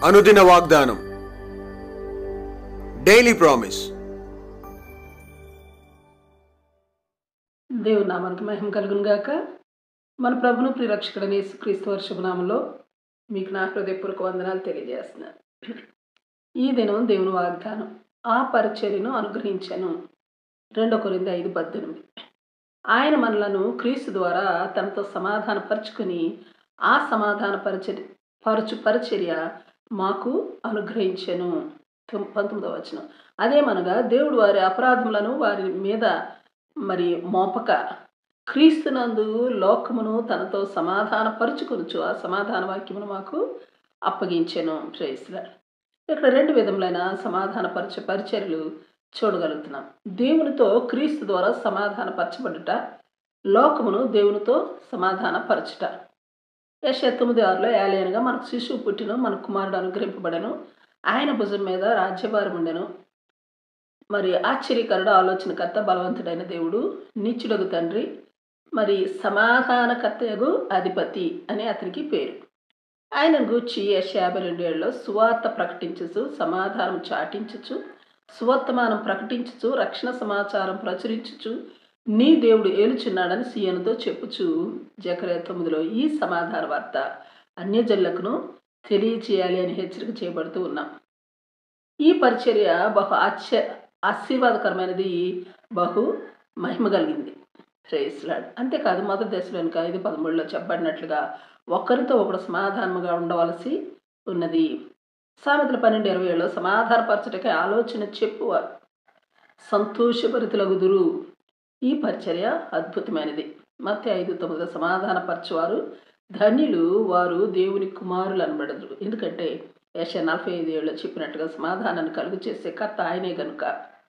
అనుదిన వాగ్దానం daily promise దేవుని నామానికి మహిమ కలుగును గాక మన ప్రభును ప్రిరక్షకుడని క్రీస్తు వర్షభనామంలో మీకు నా హృదయపూర్వక వందనాలు తెలియజేస్తున్నాను ఈ దినం దేవుని వాగ్దానం ఆ పరిచర్యను అనుగ్రహించాను రెండో కొరింది ఐదు పద్దెనిమిది ఆయన మనలను క్రీస్తు ద్వారా తనతో సమాధానపరుచుకుని ఆ సమాధాన పరిచర్య పరచు పరిచర్య మాకు అనుగ్రహించెను తొమ్- పంతొమ్మిదవ వచనం అదేమనగా దేవుడు వారి అపరాధములను వారి మీద మరి మోపక క్రీస్తునందు లోకమును తనతో సమాధాన పరుచుకొనుచు ఆ సమాధాన వాక్యమును మాకు అప్పగించెను ప్రేస్లాడ్ ఇక్కడ రెండు విధములైన సమాధాన పరిచ పరిచర్యలు చూడగలుగుతున్నాం దేవునితో క్రీస్తు ద్వారా సమాధాన పరచబడుట లోకమును దేవునితో సమాధాన పరచుట యశ తొమ్మిది ఆరులో ఏలయనగా మనకు శిశువు పుట్టిన మన కుమారుడు అనుగ్రహింపబడను ఆయన భుజం మీద రాజ్యభారం ఉండెను మరి ఆశ్చర్యకరుడు ఆలోచనకర్త బలవంతుడైన దేవుడు నిత్యుడగు తండ్రి మరి సమాధానకర్తయగు అధిపతి అని అతనికి పేరు ఆయన గూర్చి యశ యాభై రెండు ఏళ్ళలో సువార్త ప్రకటించుచు సమాధానం చాటించుచు సువర్తమానం ప్రకటించుచు రక్షణ సమాచారం ప్రచురించుచు నీ దేవుడు ఏలుచున్నాడని సీఎనుతో చెప్పుచు జకరే తొమ్మిదిలో ఈ సమాధాన వార్త అన్యజనులకును తెలియచేయాలి అని హెచ్చరిక చేయబడుతూ ఉన్నాం ఈ పరిచర్య బహు ఆశ్చర్య ఆశీర్వాదకరమైనది బహు మహిమ కలిగింది శ్రేయస్లాడ్ అంతేకాదు మొదటి దశలో వెనుక ఐదు పదమూడులో చెప్పబడినట్లుగా ఒకరితో ఒకరు సమాధానముగా ఉండవలసి ఉన్నది సామెతల పన్నెండు ఇరవై ఏడులో సమాధానపరచుటకే ఆలోచన చెప్పువారు సంతోషభరితులగుదురు ఈ పరిచర్య అద్భుతమైనది మత్తి ఐదు తొమ్మిదిలో సమాధానపరచువారు ధన్యులు వారు దేవుని కుమారులు అనబడదురు ఎందుకంటే యశ నలభై ఐదు ఏళ్ళు చెప్పినట్టుగా సమాధానాన్ని కలుగు చేసే కర్త ఆయనే గనుక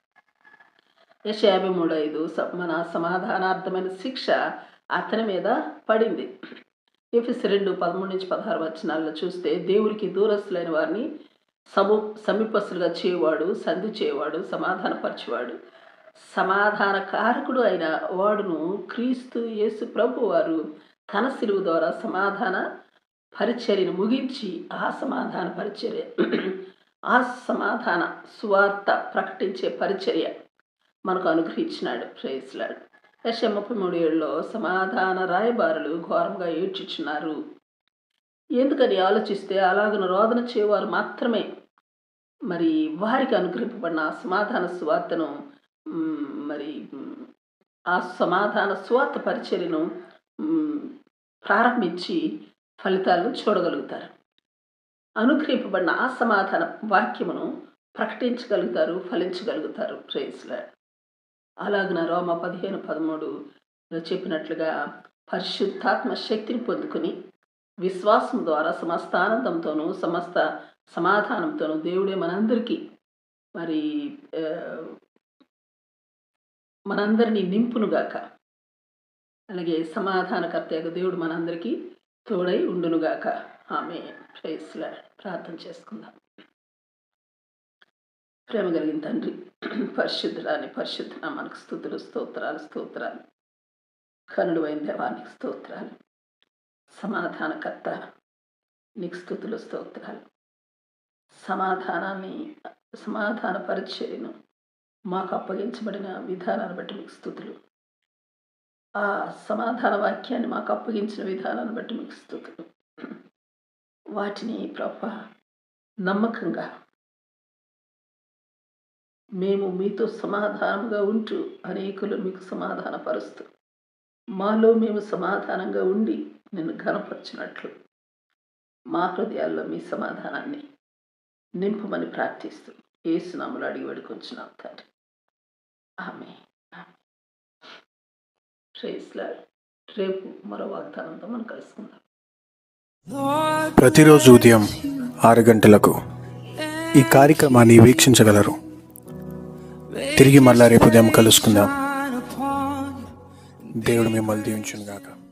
యశ యాభై మూడు ఐదు స- మన సమాధానార్థమైన శిక్ష అతని మీద పడింది ఎఫ్ఎస్ రెండు పదమూడు నుంచి పదహారు వచనాల్లో చూస్తే దేవునికి దూరస్తులైన వారిని సము సమీపస్తులుగా చేయవాడు సంధి చేయవాడు సమాధానపరిచేవాడు సమాధాన కారకుడు అయిన వాడును క్రీస్తు యేసు ప్రభు వారు తన సిలువు ద్వారా సమాధాన పరిచర్యను ముగించి ఆ సమాధాన పరిచర్య ఆ సమాధాన సువార్త ప్రకటించే పరిచర్య మనకు అనుగ్రహించినాడు ప్రేస్లాడు యశ ముప్పై మూడు ఏళ్ళలో సమాధాన రాయబారులు ఘోరంగా ఏడ్చుచున్నారు ఎందుకని ఆలోచిస్తే అలాగను రోదన చేయవారు మాత్రమే మరి వారికి అనుగ్రహింపబడిన ఆ సమాధాన సువార్తను మ్, మరి మ్, ఆ సమాధాన సువార్త పరిచర్యను మ్, ప్రారంభించి ఫలితాలను చూడగలుగుతారు అనుగ్రహింపబడిన ఆ సమాధాన వాక్యమును ప్రకటించగలుగుతారు ఫలించగలుగుతారు ప్రేస్లా అలాగన రోమ పదిహేను పదమూడు చెప్పినట్లుగా పరిశుద్ధాత్మ శక్తిని పొందుకుని విశ్వాసం ద్వారా సమస్త ఆనందంతోనూ సమస్త సమాధానంతోనూ దేవుడే మనందరికీ మరి ఆ, మనందరినీ నింపునుగాక అలాగే సమాధానకర్త యొక్క దేవుడు మనందరికీ తోడై ఉండునుగాక ఆమె ప్రైస్లా ప్రార్థన చేసుకుందాం ప్రేమ కలిగిన తండ్రి పరిశుద్ధురాని పరిశుద్ధ నామానికి స్థుతులు స్తోత్రాలు స్తోత్రాలు కనుడు అయిన దేవానికి స్తోత్రాలు సమాధానకర్త నీకు స్థుతులు స్తోత్రాలు సమాధానాన్ని సమాధాన పరిచర్యను మాకు అప్పగించబడిన విధానాన్ని బట్టి మీకు స్థుతులు ఆ సమాధాన వాక్యాన్ని మాకు అప్పగించిన విధానాన్ని బట్టి మీకు స్థుతులు వాటిని ప్రభ నమ్మకంగా మేము మీతో సమాధానంగా ఉంటూ అనేకులు మీకు సమాధానపరుస్తూ మాలో మేము సమాధానంగా ఉండి నిన్ను ఘనపరచినట్లు మా హృదయాల్లో మీ సమాధానాన్ని నింపమని ప్రార్థిస్తూ ఏసునాములు అడిగి వేడుకొంచున్నాం తండ్రి ఆమె రేపు మరో వాగ్దానంతో మనం కలుసుకుందాం ప్రతిరోజు ఉదయం ఆరు గంటలకు ఈ కార్యక్రమాన్ని వీక్షించగలరు తిరిగి మళ్ళా రేపు ఉదయం కలుసుకుందాం దేవుడు మిమ్మల్ని దీవించును గాక